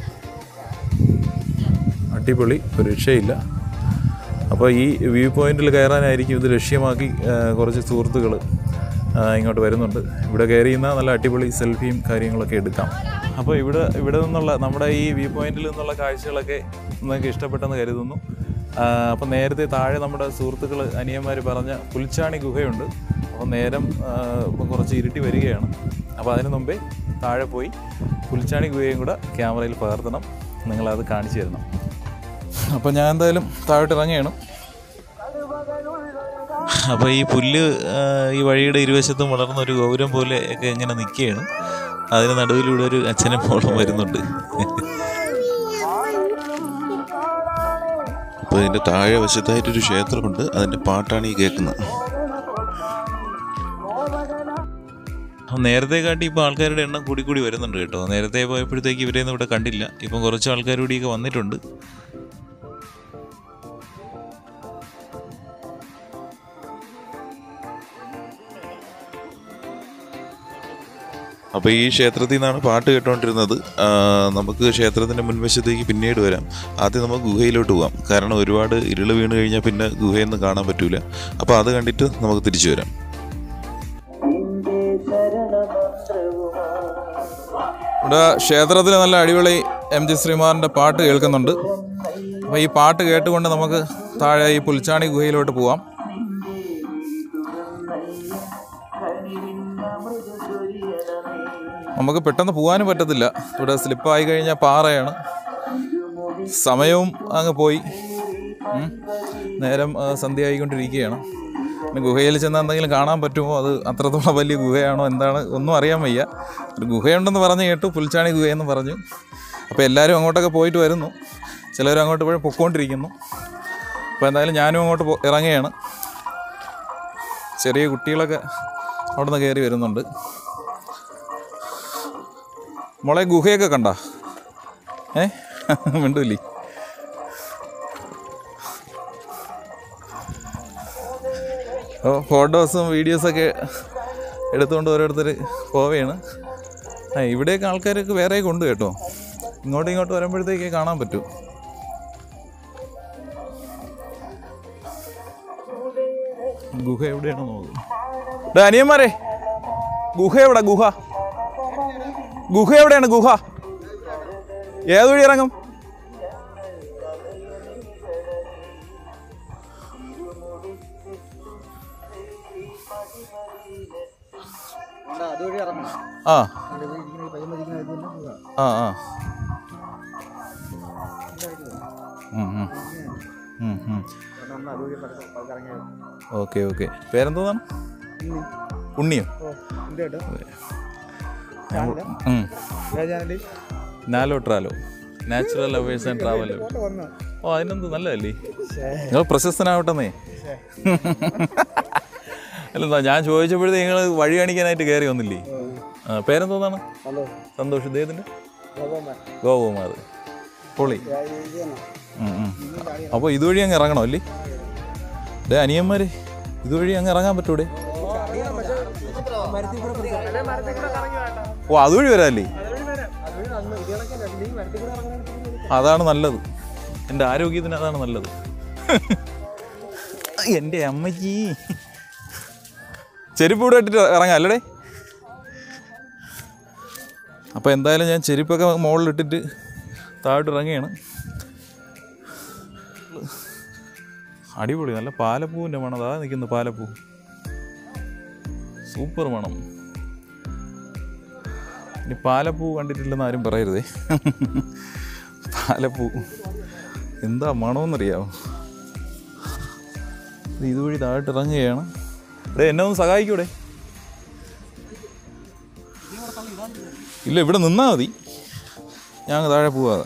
Speaker 3: അടിപൊളി ഒരു രക്ഷയില്ല അപ്പോൾ ഈ വ്യൂ പോയിന്റിൽ കയറാനായിരിക്കും ഇത് ലക്ഷ്യമാക്കി ആ, കുറച്ച് സുഹൃത്തുക്കൾ ഇങ്ങോട്ട് വരുന്നുണ്ട് ഇവിടെ കയറി നിന്നാൽ നല്ല അടിപൊളി സെൽഫിയും കാര്യങ്ങളൊക്കെ എടുക്കാം അപ്പോൾ ഇവിടെ ഇവിടെ നിന്നുള്ള നമ്മുടെ ഈ വ്യൂ പോയിന്റിൽ നിന്നുള്ള കാഴ്ചകളൊക്കെ നിങ്ങൾക്ക് ഇഷ്ടപ്പെട്ടെന്ന് കരുതുന്നു അപ്പോൾ നേരത്തെ താഴെ നമ്മുടെ സുഹൃത്തുക്കൾ അനിയന്മാർ പറഞ്ഞ പുൽച്ചാണി ഗുഹയുണ്ട് അപ്പോൾ നേരം ആ, ഇപ്പം കുറച്ച് ഇരുട്ടി വരികയാണ് അപ്പോൾ അതിന് മുമ്പേ താഴെ പോയി പുൽച്ചാണി ഗുഹയും കൂടെ ക്യാമറയിൽ പകർത്തണം നിങ്ങളത് കാണിച്ചു തരണം അപ്പോൾ ഞാൻ എന്തായാലും താഴോട്ട് ഇറങ്ങുകയാണ്
Speaker 1: അപ്പോൾ ഈ പുല്ല് ആ, ഈ വഴിയുടെ ഇരുവശത്തും വളർന്ന ഒരു ഗൗരം പോലെ ഒക്കെ ഇങ്ങനെ നിൽക്കുകയാണ് അതിന് നടുവിലൂടെ ഒരു അച്ഛനും മോളും വരുന്നുണ്ട് അപ്പോൾ ഇതിൻ്റെ താഴെ വശത്തായിട്ടൊരു ക്ഷേത്രമുണ്ട് അതിൻ്റെ പാട്ടാണ് ഈ കേൾക്കുന്നത് നേരത്തെ കാട്ടി ഇപ്പോൾ ആൾക്കാരുടെ എണ്ണം കൂടി കൂടി വരുന്നുണ്ട് കേട്ടോ നേരത്തെ പോയപ്പോഴത്തേക്ക് ഇവരെയൊന്നും ഇവിടെ കണ്ടില്ല ഇപ്പം കുറച്ച് ആൾക്കാർ കൂടിയൊക്കെ വന്നിട്ടുണ്ട് അപ്പോൾ ഈ ക്ഷേത്രത്തിൽ നിന്നാണ് പാട്ട് കേട്ടോണ്ടിരുന്നത് ആ, നമുക്ക് ക്ഷേത്രത്തിൻ്റെ മുൻവശത്തേക്ക് പിന്നീട് വരാം ആദ്യം നമുക്ക് ഗുഹയിലോട്ട് പോകാം കാരണം ഒരുപാട് ഇരുള് വീണ് കഴിഞ്ഞാൽ പിന്നെ ഗുഹയൊന്നും കാണാൻ പറ്റൂല അപ്പോൾ അത് കണ്ടിട്ട് നമുക്ക് തിരിച്ചു വരാം
Speaker 3: ഇവിടെ ക്ഷേത്രത്തിൽ നല്ല അടിപൊളി എം ജി ശ്രീമാറിൻ്റെ പാട്ട് കേൾക്കുന്നുണ്ട് അപ്പോൾ ഈ പാട്ട് കേട്ടുകൊണ്ട് നമുക്ക് താഴെ ഈ പുൽച്ചാണി ഗുഹയിലോട്ട് പോവാം നമുക്ക് പെട്ടെന്ന് പോകാനും പറ്റത്തില്ല ഇവിടെ സ്ലിപ്പായി കഴിഞ്ഞാൽ പാറയാണ് സമയവും അങ്ങ് പോയി ഉം. നേരം ആ, സന്ധ്യ ആയിക്കൊണ്ടിരിക്കുകയാണ് പിന്നെ ഗുഹയിൽ ചെന്ന് എന്തെങ്കിലും കാണാൻ പറ്റുമോ അത് അത്രത്തോളം വലിയ ഗുഹയാണോ എന്താണ് ഒന്നും അറിയാൻ വയ്യ ഒരു ഗുഹയുണ്ടെന്ന് പറഞ്ഞു കേട്ടു പുൽച്ചാണി ഗുഹയെന്ന് പറഞ്ഞു അപ്പോൾ എല്ലാവരും അങ്ങോട്ടൊക്കെ പോയിട്ട് വരുന്നു ചിലർ അങ്ങോട്ട് പോയി പൊക്കോണ്ടിരിക്കുന്നു അപ്പോൾ എന്തായാലും ഞാനും അങ്ങോട്ട് പോ- ഇറങ്ങുകയാണ് ചെറിയ കുട്ടികളൊക്കെ അവിടെ നിന്ന് കയറി വരുന്നുണ്ട് മോളെ ഗുഹയൊക്കെ കണ്ട ഏ മിണ്ടൂല്ലേ അപ്പോൾ ഫോട്ടോസും വീഡിയോസൊക്കെ എടുത്തുകൊണ്ട് ഓരോരുത്തർ പോവുകയാണ് ആ ഇവിടെയൊക്കെ ആൾക്കാരൊക്കെ വേറെയൊക്കെ ഉണ്ട് കേട്ടോ ഇങ്ങോട്ടും ഇങ്ങോട്ട് വരുമ്പോഴത്തേക്ക് കാണാൻ പറ്റും ഗുഹ എവിടെയാണോ നോക്കുന്നത് ഡാ അനിയന്മാരെ ഗുഹ എവിടെ ഗുഹ ഗുഹ എവിടെയാണ് ഗുഹ ഏത് വഴി ഇറങ്ങും ആ ആ ആ ഓക്കെ ഓക്കെ പേരെന്തോന്നാണ് ഉണ്ണിയോ ഉം. നാലോ ട്രാലോ നാച്ചുറൽ ലവേഴ്സ് ആൻഡ് ട്രാവൽ ഓ അതിനെന്ത് നല്ലതല്ലേ നിങ്ങൾ പ്രശസ്തനാവട്ടെന്നേ അല്ലെന്താ ഞാൻ ചോദിച്ചപ്പോഴത്തേ നിങ്ങൾ വഴി കാണിക്കാനായിട്ട് കയറി വന്നില്ലേ ആ പേരെന്തോന്നാണ് സന്തോഷ് ഇദ്ദേഹത്തിൻ്റെ ഗോകുമാർ പൊളി അപ്പോൾ ഇതുവഴി അങ്ങ് ഇറങ്ങണോ അല്ലേ ഡേ അനിയന്മാരെ ഇതുവഴി അങ്ങ് ഇറങ്ങാൻ പറ്റൂടെ ഓ അതുവഴി വരാല്ലേ അതാണ് നല്ലത് എൻ്റെ ആരോഗ്യത്തിന് അതാണ് നല്ലത് എൻ്റെ അമ്മജി ചെരുപ്പ് ഇവിടെ ഇട്ടിട്ട് ഇറങ്ങാം അല്ലടേ അപ്പോൾ എന്തായാലും ഞാൻ ചെരുപ്പൊക്കെ മുകളിലിട്ടിട്ട് താഴോട്ട് ഇറങ്ങുകയാണ് അടിപൊളി നല്ല പാലപ്പൂവിൻ്റെ മണം അതാ നിൽക്കുന്നു പാലപ്പൂ സൂപ്പർ മണം ഇനി പാലപ്പൂ കണ്ടിട്ടില്ലെന്ന് ആരും പറയരുതേ പാലപ്പൂ എന്താ മണമെന്നറിയാമോ ഇത് ഇതുവഴി താഴോട്ട് ഇറങ്ങുകയാണ് ഇവിടെ എന്നെ ഒന്ന് സഹായിക്കൂടെ ഇല്ല ഇവിടെ നിന്നാ മതി ഞാൻ അങ്ങ് താഴെ പോവാതെ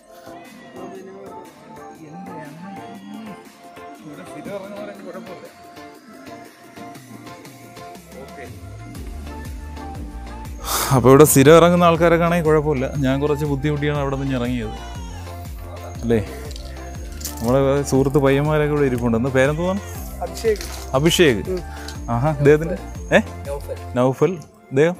Speaker 3: അപ്പോൾ ഇവിടെ സ്ഥിരം ഇറങ്ങുന്ന ആൾക്കാരൊക്കെ ആണെങ്കിൽ കുഴപ്പമില്ല ഞാൻ കുറച്ച് ബുദ്ധിമുട്ടിയാണ് അവിടെ നിന്ന് ഇറങ്ങിയത് അല്ലേ നമ്മളെ വേറെ സുഹൃത്ത് പയ്യന്മാരൊക്കെ ഇവിടെ ഇരിപ്പുണ്ട് എന്ന് പേരെന്തോന്നാണ്
Speaker 2: അഭിഷേക്
Speaker 3: അഭിഷേക് ആഹാ ഇദ്ദേഹത്തിൻ്റെ ഏ നൗഫൽ ഇദ്ദേഹം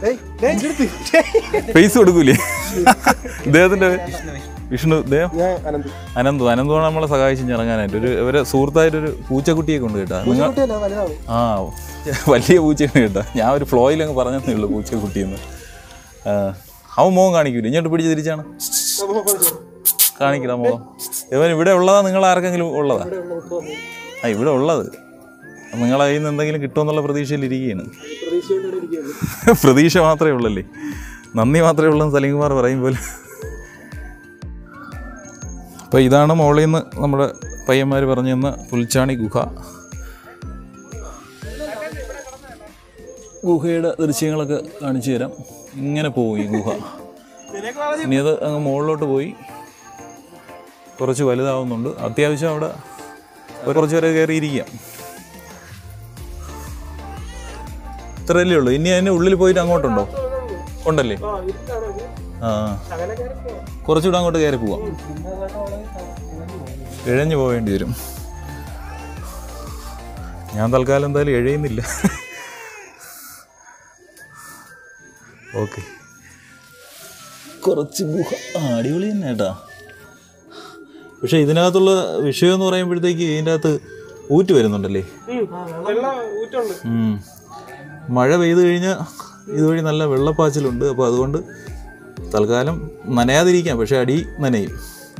Speaker 3: ഫേസ് കൊടുക്കൂലേ ഇദ്ദേഹത്തിൻ്റെ വിഷ്ണു ഇദ്ദേഹം അനന്തു അനന്തുവാണ് നമ്മളെ സഹായിച്ച് ഇറങ്ങാനായിട്ട് ഒരു ഇവരെ സുഹൃത്തായിട്ടൊരു പൂച്ചക്കുട്ടിയെ കൊണ്ട് കേട്ടാ നിങ്ങൾ ആ വലിയ പൂച്ചയാണ് കേട്ടാ ഞാൻ ഒരു ഫ്ലോയിൽ അങ്ങ് പറഞ്ഞതേ ഉള്ളൂ പൂച്ചക്കുട്ടിയെന്ന് ആ, അവൻ മോൻ കാണിക്കൂല ഇങ്ങോട്ട് പിടിച്ച് തിരിച്ചാണ് കാണിക്കടാ മോൻ ഇവൻ ഇവിടെ ഉള്ളതാ നിങ്ങൾ ആർക്കെങ്കിലും ഉള്ളതാ ആ ഇവിടെ ഉള്ളത് നിങ്ങളെ കയ്യിൽ നിന്ന് എന്തെങ്കിലും കിട്ടുമെന്നുള്ള പ്രതീക്ഷയിൽ ഇരിക്കുകയാണ് പ്രതീക്ഷ മാത്രമേ ഉള്ളല്ലേ നന്ദി മാത്രമേ ഉള്ളൂ എന്ന് സലീംകുമാർ പറയും പോലെ അപ്പോൾ ഇതാണ് മോളിൽ നിന്ന് നമ്മുടെ പയ്യന്മാർ പറഞ്ഞു തന്ന പുൽച്ചാണി ഗുഹ ഗുഹയുടെ ദൃശ്യങ്ങളൊക്കെ കാണിച്ചു തരാം ഇങ്ങനെ പോകും ഈ ഗുഹ ഇനി അത് അങ്ങ് മുകളിലോട്ട് പോയി കുറച്ച് വലുതാവുന്നുണ്ട് അത്യാവശ്യം അവിടെ ഒരു കുറച്ച് വരെ കയറിയിരിക്കാം ഇത്രയല്ലേ ഉള്ളൂ ഇനി അതിൻ്റെ ഉള്ളിൽ പോയിട്ട് അങ്ങോട്ടുണ്ടോ ഉണ്ടല്ലേ ആ കുറച്ചുകൂടെ അങ്ങോട്ട് കയറി പോവാം ഇഴഞ്ഞു പോവേണ്ടി വരും ഞാൻ തൽക്കാലം എന്തായാലും എഴയുന്നില്ല ഓക്കെ കുറച്ച് ഗുഹ ആ അടിപൊളി തന്നെ കേട്ടാ പക്ഷെ ഇതിനകത്തുള്ള വിഷയം എന്ന് പറയുമ്പോഴത്തേക്ക് ഇതിൻ്റെ അകത്ത് ഊറ്റ് വരുന്നുണ്ടല്ലേ ഉം. മഴ പെയ്തു കഴിഞ്ഞാൽ ഇതുവഴി നല്ല വെള്ളപ്പാച്ചിലുണ്ട് അപ്പോൾ അതുകൊണ്ട് തൽക്കാലം നനയാതിരിക്കാം പക്ഷെ അടി നനയും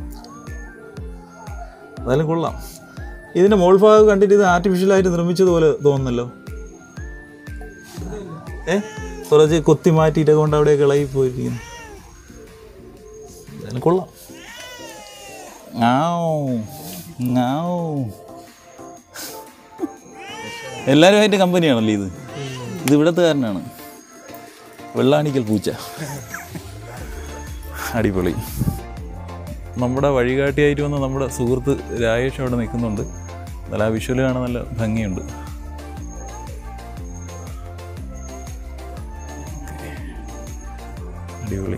Speaker 3: എന്തായാലും കൊള്ളാം ഇതിൻ്റെ മോൾ ഭാഗം കണ്ടിട്ട് ഇത് ആർട്ടിഫിഷ്യലായിട്ട് നിർമ്മിച്ചതുപോലെ തോന്നുന്നല്ലോ ഏ കുറച്ച് കൊത്തി മാറ്റിയിട്ട് കൊണ്ട് അവിടെ ഇളകി പോയിരിക്കുന്നു എന്തായാലും കൊള്ളാം ആവൂ, ആവൂ. എല്ലാവരുമായിട്ട് കമ്പനിയാണല്ലേ ഇത് ഇത് ഇവിടത്തുകാരനാണ് വെള്ളാണിക്കൽ പൂച്ച അടിപൊളി നമ്മുടെ വഴികാട്ടിയായിട്ട് വന്ന നമ്മുടെ സുഹൃത്ത് രാജേഷ് അവിടെ നിൽക്കുന്നുണ്ട് നല്ല ആ വിഷ്വൽ കാണാൻ നല്ല ഭംഗിയുണ്ട് അടിപൊളി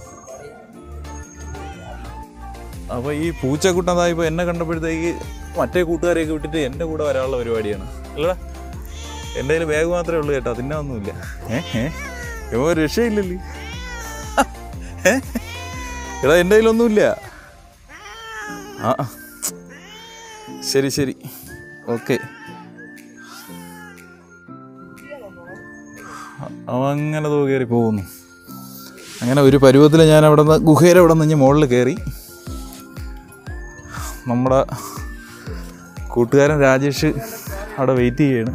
Speaker 3: അപ്പോൾ ഈ പൂച്ചക്കുട്ടൻ ഇപ്പോൾ എന്നെ കണ്ടപ്പോഴത്തേക്ക് മറ്റേ കൂട്ടുകാരെയൊക്കെ വിട്ടിട്ട് എൻ്റെ കൂടെ വരാനുള്ള പരിപാടിയാണ് അല്ലടാ എൻ്റെ കയ്യിൽ ബാഗ് മാത്രമേ ഉള്ളൂ കേട്ടോ തിന്നാനൊന്നുമില്ല ഏ ഏ ഇവ ഒരു രക്ഷയില്ലല്ലേ ഏ എടാ എൻ്റെ കയ്യിലൊന്നുമില്ല ആ ആ. ശരി ശരി ഓക്കെ അവൻ അങ്ങനെ തോ കയറി പോകുന്നു അങ്ങനെ ഒരു പരുവത്തിൽ ഞാൻ അവിടെ നിന്ന് ഗുഹയുടെ അവിടെ നിന്ന് മുകളിൽ കയറി നമ്മുടെ കൂട്ടുകാരൻ രാജേഷ് അവിടെ വെയിറ്റ് ചെയ്യാണ്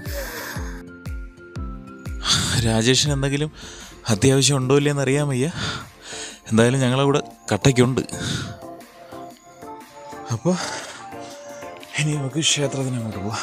Speaker 1: രാജേഷിന് എന്തെങ്കിലും അത്യാവശ്യം ഉണ്ടോ ഇല്ലയെന്ന് അറിയാൻ വയ്യ എന്തായാലും ഞങ്ങളവിടെ കട്ടയ്ക്കുണ്ട് അപ്പോൾ ഇനി നമുക്ക് ക്ഷേത്രത്തിന് അങ്ങോട്ട് പോവാം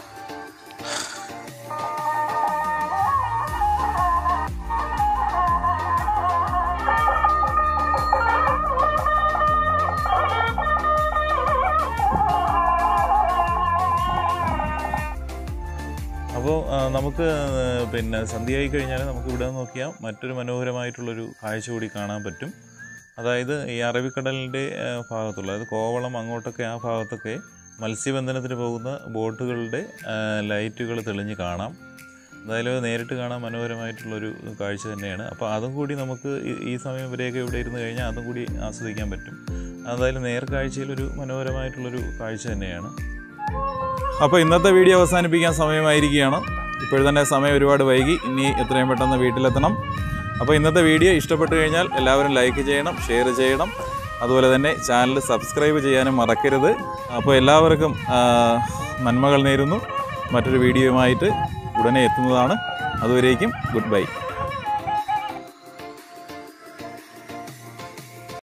Speaker 1: അപ്പോൾ ആ, നമുക്ക് ആ, പിന്നെ സന്ധ്യയായി കഴിഞ്ഞാൽ നമുക്ക് ഇവിടെ നിന്ന് നോക്കിയാൽ മറ്റൊരു മനോഹരമായിട്ടുള്ളൊരു കാഴ്ച കൂടി കാണാൻ പറ്റും അതായത് ഈ അറബിക്കടലിൻ്റെ ആ, ഭാഗത്തുള്ള അതായത് കോവളം അങ്ങോട്ടൊക്കെ ആ ഭാഗത്തൊക്കെ മത്സ്യബന്ധനത്തിന് പോകുന്ന ബോട്ടുകളുടെ ലൈറ്റുകൾ തെളിഞ്ഞ് കാണാം എന്തായാലും അത് നേരിട്ട് കാണാൻ മനോഹരമായിട്ടുള്ളൊരു കാഴ്ച തന്നെയാണ് അപ്പോൾ അതും കൂടി നമുക്ക് ഈ- ഈ സമയം വരെയൊക്കെ ഇവിടെ ഇരുന്ന് കഴിഞ്ഞാൽ അതും കൂടി ആസ്വദിക്കാൻ പറ്റും എന്തായാലും നേർക്കാഴ്ചയിലൊരു മനോഹരമായിട്ടുള്ളൊരു കാഴ്ച തന്നെയാണ്
Speaker 3: അപ്പോൾ ഇന്നത്തെ വീഡിയോ അവസാനിപ്പിക്കാൻ സമയമായിരിക്കുകയാണ് ഇപ്പോഴും തന്നെ സമയം ഒരുപാട് വൈകി ഇനി എത്രയും പെട്ടെന്ന് വീട്ടിലെത്തണം അപ്പോൾ ഇന്നത്തെ വീഡിയോ ഇഷ്ടപ്പെട്ടു കഴിഞ്ഞാൽ എല്ലാവരും ലൈക്ക് ചെയ്യണം ഷെയർ ചെയ്യണം അതുപോലെ തന്നെ ചാനൽ സബ്സ്ക്രൈബ് ചെയ്യാനും മറക്കരുത് അപ്പോൾ എല്ലാവർക്കും ആ, നന്മകൾ നേരുന്നു മറ്റൊരു വീഡിയോയുമായിട്ട് ഉടനെ എത്തുന്നതാണ് അതുവരേക്കും ഗുഡ് ബൈ